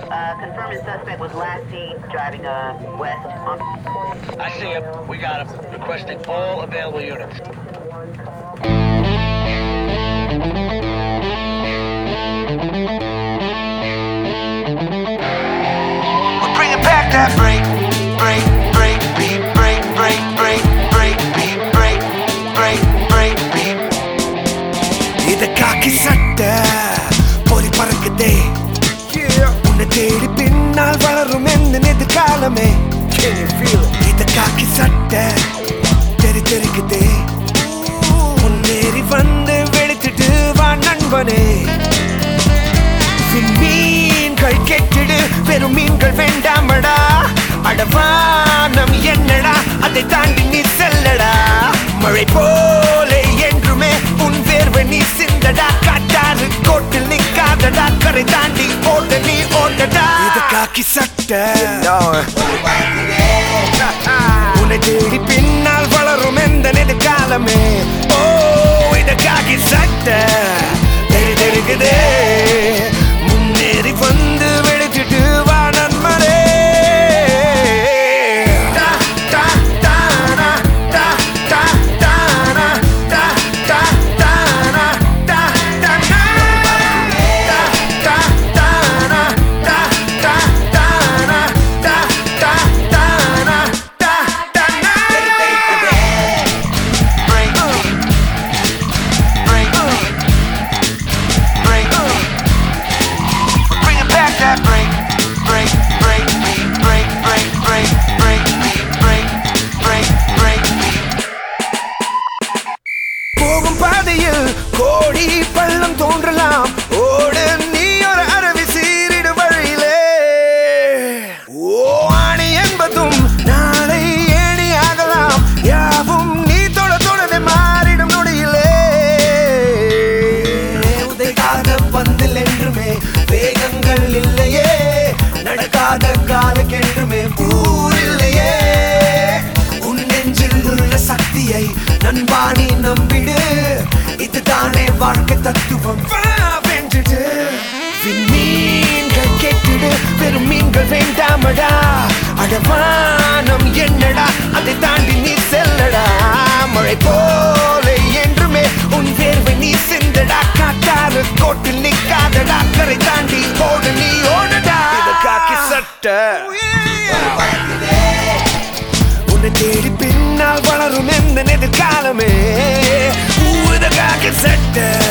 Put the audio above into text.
Uh, confirmed suspect was last seen driving uh, west on. I see him. We got him. Requesting all available units. We're bringing back that break, break, break, beat, break, break, break, break, beat, break, break, break, beat. இது காக்கி சட்டை பொறி பறக்குதே உன்னை தேடி பின்னால் வளரும் எந்த எதிர்காலமே இது காக்கி சட்டை தெரி தெரிக்குதே முன்னேறி வந்து வெளுத்துட்டு வா நண்பனே மீன்கள் கெட்டிடு வெறும் மீன்கள் வேண்டாமடா அடவானம் என்னடா அதை தாண்டி நீ செல்லடா மழை போலே என்றுமே உன் வேர்வை நீ சிந்தடா காட்டாறு கோட்டில் நிக்காதடா கரை தாண்டி ஓட நீ ஓடடா இது காக்கி சட்டை உன்னை தேடி பின்னால் வளரும் எந்த நெடுக்காலமே ஓ இது காக்கி சட்டை தெரி தெரிக்குதே முன்னேறி வந்து வெடிச்சிட்டு வா நண்பரே டா, டா, டானா, டா, டா, டானா, டா, டா, டானா, டா, டா, டா. டா, டா, டானா, டா, டா, டானா, டா, டா, டானா, டா, டா, டா. Break, break, break. We're bringing back that break, break, break, beat, break, break, break, break, beat, break, break, break, beat. போகும் பாதையில் கோடி பள்ளம் தோன்றலாம் ஓடு நீ ஒரு அருவி சீரிடு வழியிலே ஓ ஆணி என்பதும் நாளை ஏணி ஆகலாம் யாவும் நீ தொட தொடவே மாறிடும் நொடியிலே உதைக்காத பந்தில் என்றுமே வேகங்கள் இல்லையே நடக்காத காலுக்கென்றுமே ஊர் இல்லையே உன் நெஞ்சில் உள்ள சக்தியை நண்பாணி நம்பிடு இதுதானே வாழ்க்கை தத்துவம் வா வென்றுடு விண்மீன்கள் கேட்டிடு வெறும் மீன்கள் வேண்டாமடா அடவானம் என்னடா அதை தாண்டி நீ செல்லடா மழை போல என்றுமே உன் வேர்வை நீ சிந்தடா காட்டாறு கோட்டில் நிக்காதடா கரை தாண்டி ஓட நீ ஓடடா இது காக்கி சட்டை உன்னை தேடி பின்னால் வளரும் எந்த எதிர்காலமே ஊதகாக சட்ட